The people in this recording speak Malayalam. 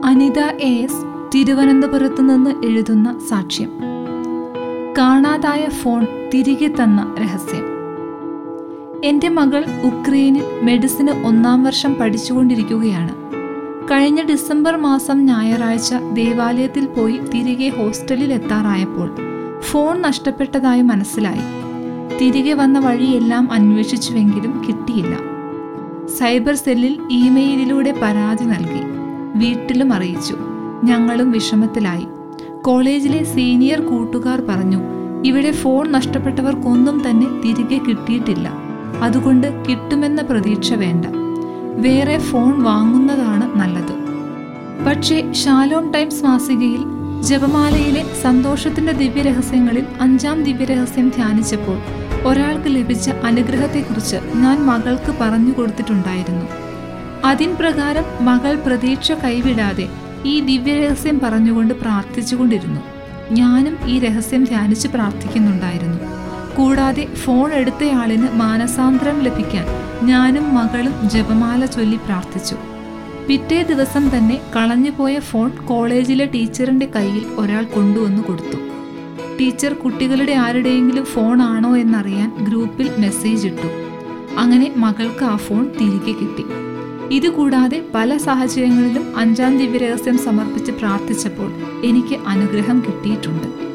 അനിത എ എസ് തിരുവനന്തപുരത്തു നിന്ന് എഴുതുന്ന സാക്ഷ്യം കാണാതായ ഫോൺ തിരികെ തന്ന രഹസ്യം എൻ്റെ മകൾ ഉക്രൈനിൽ മെഡിസിന് ഒന്നാം വർഷം പഠിച്ചുകൊണ്ടിരിക്കുകയാണ് കഴിഞ്ഞ ഡിസംബർ മാസം ഞായറാഴ്ച ദേവാലയത്തിൽ പോയി തിരികെ ഹോസ്റ്റലിൽ എത്താറായപ്പോൾ ഫോൺ നഷ്ടപ്പെട്ടതായി മനസ്സിലായി തിരികെ വന്ന വഴിയെല്ലാം അന്വേഷിച്ചുവെങ്കിലും കിട്ടിയില്ല സൈബർ സെല്ലിൽ ഇമെയിലിലൂടെ പരാതി നൽകി വീട്ടിലും അറിയിച്ചു ഞങ്ങളും വിഷമത്തിലായി കോളേജിലെ സീനിയർ കൂട്ടുകാർ പറഞ്ഞു ഇവിടെ ഫോൺ നഷ്ടപ്പെട്ടവർക്കൊന്നും തന്നെ തിരികെ കിട്ടിയിട്ടില്ല അതുകൊണ്ട് കിട്ടുമെന്ന പ്രതീക്ഷ വേണ്ട വേറെ ഫോൺ വാങ്ങുന്നതാണ് നല്ലത് പക്ഷേ ഷാലോം ടൈംസ് മാസികയിൽ ജപമാലയിലെ സന്തോഷത്തിന്റെ ദിവ്യരഹസ്യങ്ങളിൽ അഞ്ചാം ദിവ്യരഹസ്യം ധ്യാനിച്ചപ്പോൾ ഒരാൾക്ക് ലഭിച്ച അനുഗ്രഹത്തെക്കുറിച്ച് ഞാൻ മകൾക്ക് പറഞ്ഞു കൊടുത്തിട്ടുണ്ടായിരുന്നു അതിൻ പ്രകാരം മകൾ പ്രതീക്ഷ കൈവിടാതെ ഈ ദിവ്യരഹസ്യം പറഞ്ഞുകൊണ്ട് പ്രാർത്ഥിച്ചുകൊണ്ടിരുന്നു ഞാനും ഈ രഹസ്യം ധ്യാനിച്ച് പ്രാർത്ഥിക്കുന്നുണ്ടായിരുന്നു കൂടാതെ ഫോൺ എടുത്തയാളിന് മാനസാന്തരം ലഭിക്കാൻ ഞാനും മകളും ജപമാല ചൊല്ലി പ്രാർത്ഥിച്ചു പിറ്റേ ദിവസം തന്നെ കളഞ്ഞുപോയ ഫോൺ കോളേജിലെ ടീച്ചറിന്റെ കയ്യിൽ ഒരാൾ കൊണ്ടുവന്നു കൊടുത്തു ടീച്ചർ കുട്ടികളുടെ ആരുടെയെങ്കിലും ഫോൺ ആണോ എന്നറിയാൻ ഗ്രൂപ്പിൽ മെസ്സേജ് ഇട്ടു അങ്ങനെ മകൾക്ക് ആ ഫോൺ തിരികെ കിട്ടി ഇതുകൂടാതെ പല സാഹചര്യങ്ങളിലും അഞ്ചാം ദിവ്യരഹസ്യം സമർപ്പിച്ച് പ്രാർത്ഥിച്ചപ്പോൾ എനിക്ക് അനുഗ്രഹം കിട്ടിയിട്ടുണ്ട്